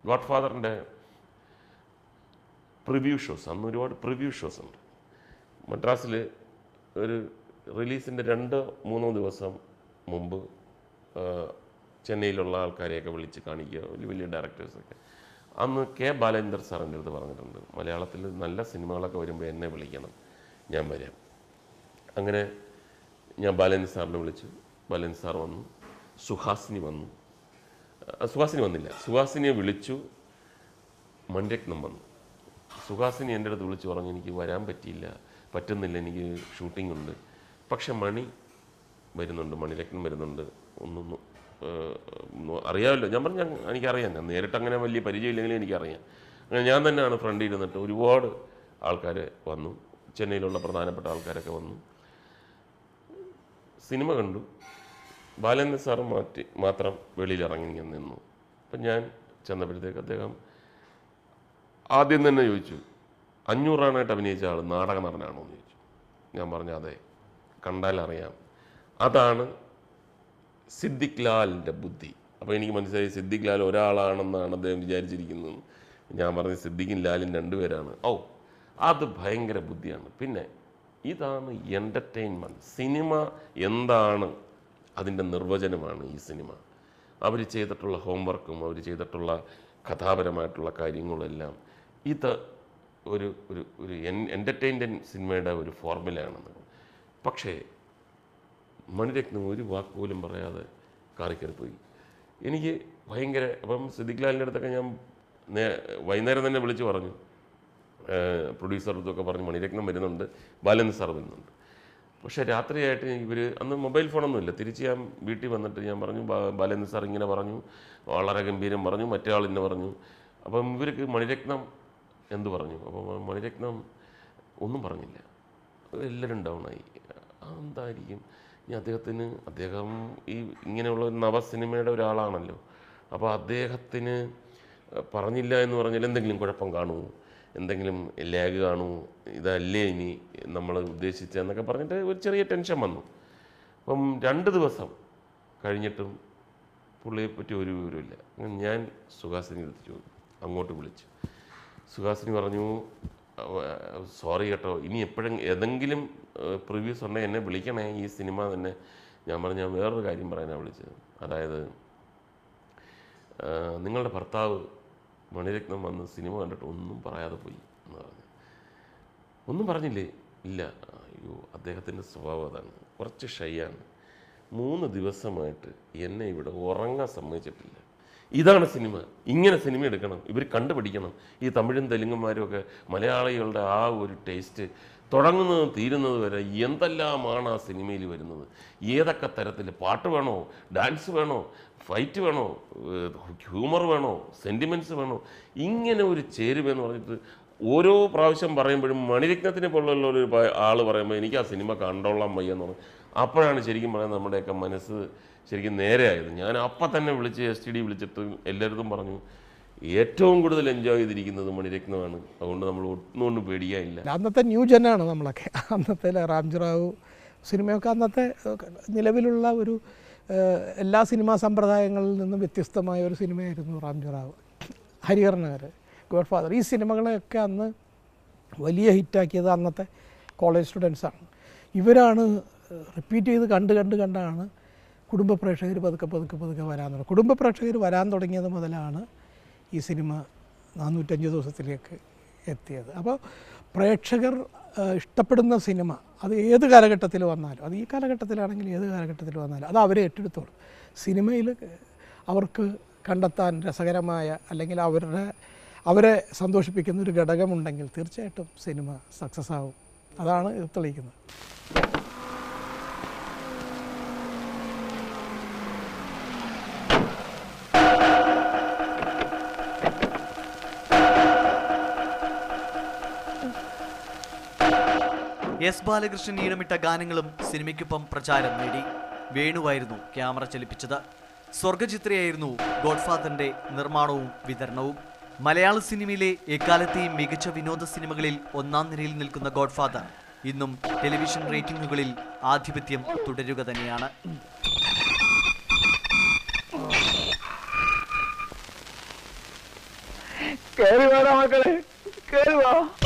God ഫാദറിൻ്റെ preview shows അന്ന് ഒരുപാട് preview shows ഉണ്ട് മദ്രാസിൽ ഒരു റിലീസിൻ്റെ രണ്ട് മൂന്നോ ദിവസം മുമ്പ് ആ, ചെന്നൈയിലുള്ള ആൾക്കാരെയൊക്കെ വിളിച്ച് കാണിക്കുക വലിയ വലിയ ഡയറക്ടേഴ്സൊക്കെ അന്ന് കെ ബാലേന്ദ്ര സാർ എൻ്റെ അടുത്ത് പറഞ്ഞിട്ടുണ്ട് മലയാളത്തിൽ നല്ല സിനിമകളൊക്കെ വരുമ്പോൾ എന്നെ വിളിക്കണം ഞാൻ വരാം അങ്ങനെ ഞാൻ ബാലേന്ദ്ര സാറിനെ വിളിച്ചു ബാലേന്ദ്ര സാർ വന്നു സുഹാസിനി വന്നു ആ, സുഹാസിനി വന്നില്ല സുഹാസിനിയെ വിളിച്ചു മൺരത്നം വന്നു സുഹാസിനി എൻ്റെ അടുത്ത് വിളിച്ച് പറഞ്ഞു എനിക്ക് വരാൻ പറ്റിയില്ല പറ്റുന്നില്ല എനിക്ക് ഷൂട്ടിംഗ് ഉണ്ട് പക്ഷെ മണി വരുന്നുണ്ട് മണിരത്നം വരുന്നുണ്ട് ഒന്നൊന്ന് അറിയാമല്ലോ ഞാൻ പറഞ്ഞു ഞാൻ എനിക്കറിയാം ഞാൻ നേരിട്ട് അങ്ങനെ വലിയ പരിചയമില്ലെങ്കിലും എനിക്കറിയാം അങ്ങനെ ഞാൻ തന്നെയാണ് ഫ്രണ്ടിൽ ഇരുന്നിട്ട് ഒരുപാട് ആൾക്കാർ വന്നു ചെന്നൈയിലുള്ള പ്രധാനപ്പെട്ട ആൾക്കാരൊക്കെ വന്നു സിനിമ കണ്ടു ബാലേന്ദ്ര സാർ മാറ്റി മാത്രം വെളിയിൽ ഇറങ്ങി ഞാൻ നിന്നു അപ്പം ഞാൻ ചെന്നപ്പോഴത്തേക്ക് അദ്ദേഹം ആദ്യം തന്നെ ചോദിച്ചു അഞ്ഞൂറാണായിട്ട് അഭിനയിച്ച ആൾ നാടക നടനാണോ എന്ന് ചോദിച്ചു ഞാൻ പറഞ്ഞു അതെ കണ്ടാൽ അറിയാം അതാണ് സിദ്ദിഖ് ലാലിൻ്റെ ബുദ്ധി അപ്പോൾ എനിക്ക് മനസ്സിലായി സിദ്ദിഖ് ലാൽ ഒരാളാണെന്നാണ് അദ്ദേഹം വിചാരിച്ചിരിക്കുന്നത് ഞാൻ പറഞ്ഞു സിദ്ദിഖും ലാലും രണ്ടുപേരാണ് ഓ അത് ഭയങ്കര ബുദ്ധിയാണ് പിന്നെ ഇതാണ് എൻ്റർടൈൻമെൻറ്റ് സിനിമ എന്താണ് അതിൻ്റെ നിർവചനമാണ് ഈ സിനിമ അവർ ചെയ്തിട്ടുള്ള ഹോംവർക്കും അവർ ചെയ്തിട്ടുള്ള കഥാപരമായിട്ടുള്ള കാര്യങ്ങളെല്ലാം ഇത് ഒരു ഒരു ഒരു എൻ്റർടൈൻമെൻറ്റ് സിനിമയുടെ ഒരു ഫോർമുലയാണെന്ന് പക്ഷേ മണിരത്നം ഒരു വാക്ക് പോലും പറയാതെ കാറിക്കറി പോയി എനിക്ക് ഭയങ്കര അപ്പം സിദ്ദിഖ് ലാലിൻ്റെ അടുത്തൊക്കെ ഞാൻ നേ വൈകുന്നേരം തന്നെ വിളിച്ച് പറഞ്ഞു പ്രൊഡ്യൂസറുടെ അടുത്തൊക്കെ പറഞ്ഞു മണിരത്നം വരുന്നുണ്ട് ബാലൻ സാർ വരുന്നുണ്ട് പക്ഷേ രാത്രിയായിട്ട് ഇവർ അന്ന് മൊബൈൽ ഫോണൊന്നുമില്ല തിരിച്ച് ഞാൻ വീട്ടിൽ വന്നിട്ട് ഞാൻ പറഞ്ഞു ബാ- ബാലേന്ദ്ര സാർ ഇങ്ങനെ പറഞ്ഞു വളരെ ഗംഭീരം പറഞ്ഞു മറ്റേ ആൾ ഇന്നെ പറഞ്ഞു അപ്പം ഇവർക്ക് മണിരത്നം എന്ത് പറഞ്ഞു അപ്പം മണിരത്നം ഒന്നും പറഞ്ഞില്ല എല്ലാവരും ഡൗൺ ആയി എന്തായിരിക്കും ഇനി അദ്ദേഹത്തിന് അദ്ദേഹം ഈ ഇങ്ങനെയുള്ള ഒരു നവ സിനിമയുടെ ഒരാളാണല്ലോ അപ്പോൾ അദ്ദേഹത്തിന് പറഞ്ഞില്ല എന്ന് പറഞ്ഞാൽ എന്തെങ്കിലും കുഴപ്പം കാണുമോ എന്തെങ്കിലും ലാഗ് കാണുമോ ഇതല്ലേ ഇനി നമ്മൾ ഉദ്ദേശിച്ചതെന്നൊക്കെ പറഞ്ഞിട്ട് ഒരു ചെറിയ ടെൻഷൻ വന്നു അപ്പം രണ്ട് ദിവസം കഴിഞ്ഞിട്ടും പുള്ളിയെ പറ്റി ഒരു വിവരമില്ല അങ്ങനെ ഞാൻ സുഹാസിനി എടുത്ത് ചോദിച്ചു അങ്ങോട്ട് വിളിച്ചു സുഹാസിനി പറഞ്ഞു സോറി കേട്ടോ ഇനി എപ്പോഴും ഏതെങ്കിലും പ്രിവ്യൂസ് ഉണ്ടെങ്കിൽ എന്നെ വിളിക്കണേ ഈ സിനിമ തന്നെ ഞാൻ പറഞ്ഞു ഞാൻ വേറൊരു കാര്യം പറയാനാണ് വിളിച്ചത് അതായത് ആ, നിങ്ങളുടെ ഭർത്താവ് മണിരത്നം വന്ന് സിനിമ കണ്ടിട്ട് ഒന്നും പറയാതെ പോയി എന്ന് പറഞ്ഞു ഒന്നും പറഞ്ഞില്ലേ ഇല്ല അയ്യോ അദ്ദേഹത്തിൻ്റെ സ്വഭാവം അതാണ് കുറച്ച് ഷൈയാണ് മൂന്ന് ദിവസമായിട്ട് എന്നെ ഇവിടെ ഉറങ്ങാൻ സമ്മതിച്ചിട്ടില്ല ഇതാണ് സിനിമ ഇങ്ങനെ സിനിമ എടുക്കണം ഇവർ കണ്ടുപിടിക്കണം ഈ തമിഴും തെലുങ്കുമാരും ഒക്കെ മലയാളികളുടെ ആ ഒരു ടേസ്റ്റ് തുടങ്ങുന്നതും തീരുന്നത് വരെ എന്തെല്ലാമാണ് ആ സിനിമയിൽ വരുന്നത് ഏതൊക്കെ തരത്തിൽ പാട്ട് വേണോ ഡാൻസ് വേണോ ഫൈറ്റ് വേണോ ഹ്യൂമർ വേണോ സെൻറ്റിമെൻറ്റ്സ് വേണോ ഇങ്ങനെ ഒരു ചേരുവെന്ന് പറഞ്ഞിട്ട് ഓരോ പ്രാവശ്യം പറയുമ്പോഴും മണിരത്നത്തിനെ പോലുള്ള ഒരു പ- ആള് പറയുമ്പോൾ എനിക്ക് ആ സിനിമ കണ്ടോളാൻ വയ്യെന്ന് പറഞ്ഞു അപ്പോഴാണ് ശരിക്കും പറയുന്നത് നമ്മുടെയൊക്കെ മനസ്സ് ശരിക്കും നേരെയായത് ഞാൻ അപ്പം തന്നെ വിളിച്ച് എസ് ടി ഡി വിളിച്ചിട്ട് എല്ലായിടത്തും പറഞ്ഞു ഏറ്റവും കൂടുതൽ എൻജോയ് ചെയ്തിരിക്കുന്നത് മണിരത്നമാണ് അതുകൊണ്ട് നമ്മൾ ഒന്നും കൊണ്ടും പേടിക്കാനില്ല അന്നത്തെ ന്യൂ ജനാണ് നമ്മളൊക്കെ അന്നത്തെ റാംജി റാവു സിനിമയൊക്കെ അന്നത്തെ ഏഹ്, നിലവിലുള്ള ഒരു ഏഹ്, എല്ലാ സിനിമാ സമ്പ്രദായങ്ങളിൽ നിന്നും വ്യത്യസ്തമായ ഒരു സിനിമയായിരുന്നു റാംജി റാവു ഹരിഹരനഗർ ഗോഡ് ഫാദർ ഈ സിനിമകളെയൊക്കെ അന്ന് വലിയ ഹിറ്റാക്കിയത് അന്നത്തെ കോളേജ് സ്റ്റുഡൻസാണ് ഇവരാണ് റിപ്പീറ്റ് ചെയ്ത് കണ്ട് കണ്ട് കണ്ടാണ് കുടുംബ പ്രേക്ഷകർ പതുക്കെ പതുക്കെ പതുക്കെ വരാൻ തുടങ്ങി കുടുംബ പ്രേക്ഷകർ വരാൻ തുടങ്ങിയത് മുതലാണ് ഈ സിനിമ നാനൂറ്റഞ്ച് ദിവസത്തിലേക്ക് എത്തിയത് അപ്പോൾ പ്രേക്ഷകർ ആ, ഇഷ്ടപ്പെടുന്ന സിനിമ അത് ഏത് കാലഘട്ടത്തിൽ വന്നാലും അത് ഈ കാലഘട്ടത്തിലാണെങ്കിൽ ഏത് കാലഘട്ടത്തിൽ വന്നാലും അത് അവരെ ഏറ്റെടുത്തോളും സിനിമയിൽ അവർക്ക് കണ്ടെത്താൻ രസകരമായ അല്ലെങ്കിൽ അവരുടെ അവരെ സന്തോഷിപ്പിക്കുന്ന ഒരു ഘടകമുണ്ടെങ്കിൽ തീർച്ചയായിട്ടും സിനിമ സക്സസ് ആവും അതാണ് ഇത് തെളിയിക്കുന്നത് എസ് ബാലകൃഷ്ണൻ ഈണമിട്ട ഗാനങ്ങളും സിനിമയ്ക്കൊപ്പം പ്രചാരം നേടി വേണുവായിരുന്നു ക്യാമറ ചലിപ്പിച്ചത് സ്വർഗചിത്രയായിരുന്നു ഗോഡ്ഫാദറിന്റെ നിർമ്മാണവും വിതരണവും മലയാള സിനിമയിലെ എക്കാലത്തെയും മികച്ച വിനോദ സിനിമകളിൽ ഒന്നാം നിരയിൽ നിൽക്കുന്ന ഗോഡ്ഫാദർ ഇന്നും ടെലിവിഷൻ റേറ്റിംഗുകളിൽ ആധിപത്യം തുടരുക തന്നെയാണ് കേറി വാ